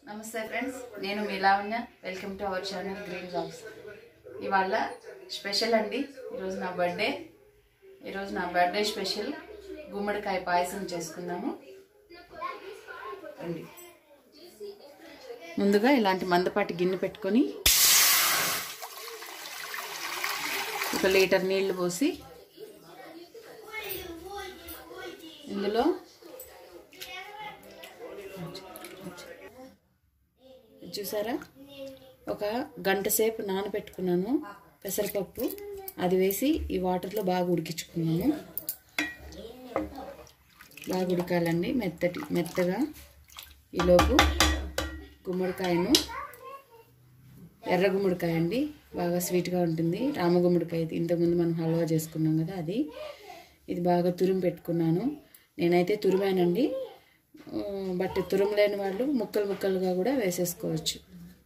నమస్తే ఫ్రెండ్స్ నేను మీ Lavanya welcome to our channel green jobs ఇవాళ స్పెషల్ అండి ఈరోజు నా బర్త్డే ఈరోజు నా బర్త్డే స్పెషల్ గుమ్మడికాయ పాయసం చేసుకుందాము రండి ముందుగా ఇలాంటి మందపాటి గిన్నె పెట్టుకొని ఒక లీటర్ నీళ్లు పోసి ఇందులో చూసారా ఒక గంట సేపు నానబెట్టుకున్నాను పెసరపప్పు అది వేసి ఈ వాటర్లో బాగా ఉడికించుకున్నాను బాగా ఉడకాలండి మెత్తటి మెత్తగా ఈలోపు గుమ్మడికాయను ఎర్ర గుమ్మడికాయ అండి బాగా స్వీట్గా ఉంటుంది రామ గుమ్మడికాయ ఇది ఇంతకుముందు మనం హల్వా చేసుకున్నాం కదా అది ఇది బాగా తురిమి పెట్టుకున్నాను నేనైతే తురిమానండి ఆ, బట్ తురుములేని వాళ్ళు ముక్కలు ముక్కలుగా కూడా వేసేసుకోవచ్చు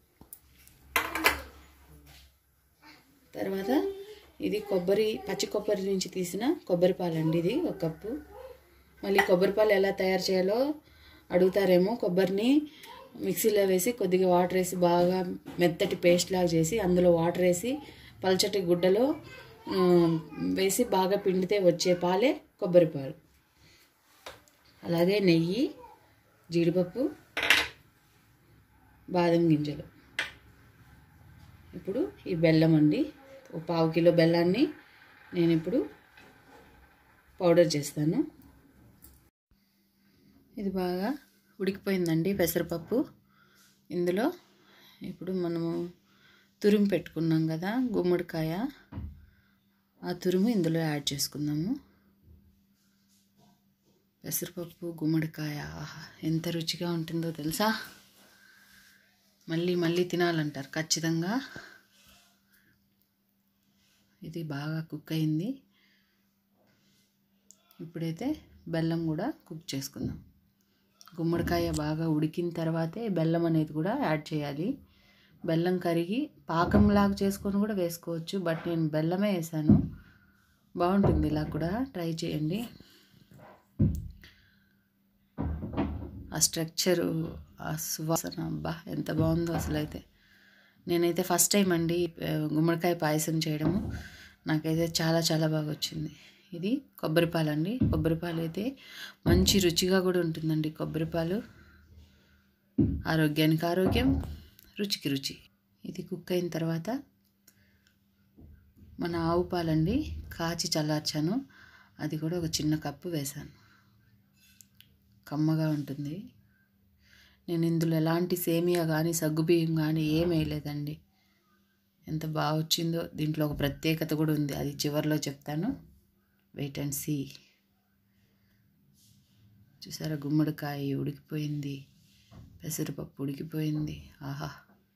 తర్వాత ఇది కొబ్బరి పచ్చి కొబ్బరి నుంచి తీసిన కొబ్బరి పాలండి ఇది ఒక కప్పు మళ్ళీ కొబ్బరి పాలు ఎలా తయారు చేయాలో అడుగుతారేమో కొబ్బరిని మిక్సీలో వేసి కొద్దిగా వాటర్ వేసి బాగా మెత్తటి పేస్ట్ లాగా చేసి అందులో వాటర్ వేసి పల్చటి గుడ్డలో ఆ, వేసి బాగా పిండితే వచ్చే పాలే కొబ్బరి పాలు అలాగే నెయ్యి జీడిపప్పు బాదం గింజలు ఇప్పుడు ఈ బెల్లం అండి ఒక పావు కిలో బెల్లాన్ని నేను ఇప్పుడు పౌడర్ చేస్తాను ఇది బాగా ఉడికిపోయిందండి పెసరపప్పు ఇందులో ఇప్పుడు మనము తురుము పెట్టుకున్నాం కదా గుమ్మడికాయ ఆ తురుము ఇందులో యాడ్ చేసుకుందాము పెసరపప్పు గుమ్మడికాయ ఆహా ఎంత రుచిగా ఉంటుందో తెలుసా మళ్ళీ మళ్ళీ తినాలంటారు ఖచ్చితంగా ఇది బాగా కుక్ అయింది ఇప్పుడైతే బెల్లం కూడా కుక్ చేసుకుందాం గుమ్మడికాయ బాగా ఉడికిన తర్వాతే బెల్లం అనేది కూడా యాడ్ చేయాలి బెల్లం కరిగి పాకంలాగా చేసుకొని కూడా వేసుకోవచ్చు బట్ నేను బెల్లమే వేసాను బాగుంటుంది ఇలా కూడా ట్రై చేయండి ఆ స్ట్రక్చరు ఆ సువాసన అబ్బా ఎంత బాగుందో అసలు అయితే నేనైతే ఫస్ట్ టైం అండి ఆ, గుమ్మడికాయ పాయసం చేయడము నాకైతే చాలా చాలా బాగా వచ్చింది ఇది కొబ్బరిపాలు అండి కొబ్బరిపాలు అయితే మంచి రుచిగా కూడా ఉంటుందండి కొబ్బరిపాలు ఆరోగ్యానికి ఆరోగ్యం రుచికి రుచి ఇది కుక్ అయిన తర్వాత మన ఆవు పాలండి కాచి చల్లార్చాను అది కూడా ఒక చిన్న కప్పు వేశాను కమ్మగా ఉంటుంది నేను ఇందులో ఎలాంటి సేమియా కానీ సగ్గుబియ్యం కానీ ఏం వేయలేదండి ఎంత బాగా వచ్చిందో దీంట్లో ఒక ప్రత్యేకత కూడా ఉంది అది చివరిలో చెప్తాను వెయిట్ అండ్ సీ చూసారా గుమ్మడికాయ ఉడికిపోయింది పెసరపప్పు ఉడికిపోయింది ఆహా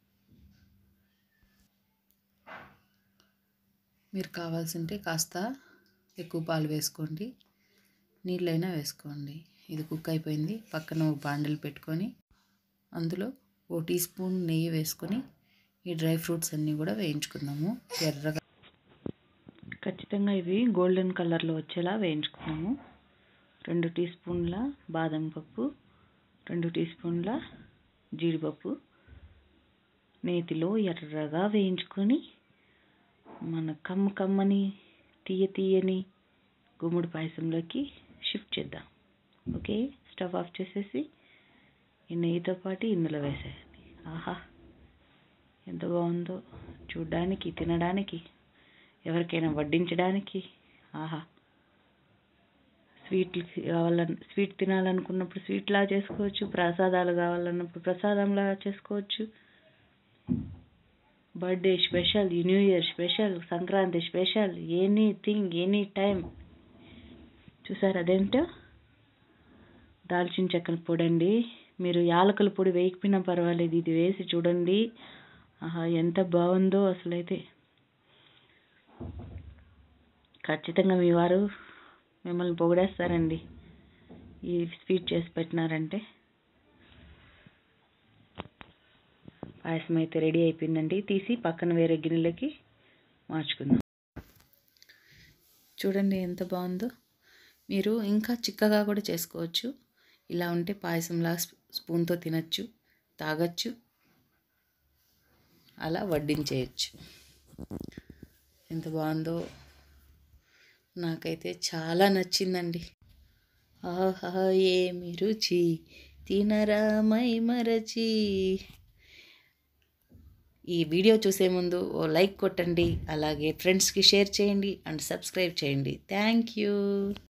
మీరు కావాల్సింటే కాస్త ఎక్కువ పాలు వేసుకోండి నీళ్ళైనా వేసుకోండి ఇది కుక్ అయిపోయింది పక్కన ఒక బాండలు పెట్టుకొని అందులో ఓ టీ స్పూన్ నెయ్యి వేసుకొని ఈ డ్రై ఫ్రూట్స్ అన్నీ కూడా వేయించుకుందాము ఎర్రగా ఖచ్చితంగా ఇవి గోల్డెన్ కలర్లో వచ్చేలా వేయించుకున్నాము రెండు టీ స్పూన్ల బాదం పప్పు రెండు టీ స్పూన్ల జీడిపప్పు నేతిలో ఎర్రగా వేయించుకొని మన కమ్మ కమ్మని తీయ తీయని గుమ్మడి పాయసంలోకి షిఫ్ట్ చేద్దాం ఓకే స్టవ్ ఆఫ్ చేసేసి ఈ నెయ్యితో పాటు ఇందులో వేసేయండి ఆహా ఎంత బాగుందో చూడ్డానికి తినడానికి ఎవరికైనా వడ్డించడానికి ఆహా స్వీట్లు కావాలన్న స్వీట్ తినాలనుకున్నప్పుడు స్వీట్లా చేసుకోవచ్చు ప్రసాదాలు కావాలన్నప్పుడు ప్రసాదంలా చేసుకోవచ్చు birthday special new year special Sankranti special anything any time చూసారు అదేంటో దాల్చిన చెక్కల పొడి అండి మీరు యాలకుల పొడి వేయకపోయినా పర్వాలేదు ఇది వేసి చూడండి ఆహా ఎంత బాగుందో అసలైతే ఖచ్చితంగా మీ వారు మిమ్మల్ని పొగిడేస్తారండి ఈ స్వీట్ చేసి పెట్టినారంటే పాయసం అయితే రెడీ అయిపోయిందండి తీసి పక్కన వేరే గిన్నెలకి మార్చుకుందాం చూడండి ఎంత బాగుందో మీరు ఇంకా చిక్కగా కూడా చేసుకోవచ్చు ఇలా ఉంటే పాయసంలా స్పూన్తో తినచ్చు తాగొచ్చు అలా వడ్డించేయచ్చు ఎంత బాగుందో నాకైతే చాలా నచ్చిందండి ఆహా ఏమి రుచి తినరా మై మరచి ఈ వీడియో చూసే ముందు ఓ లైక్ కొట్టండి అలాగే ఫ్రెండ్స్కి షేర్ చేయండి అండ్ సబ్స్క్రైబ్ చేయండి థ్యాంక్ యూ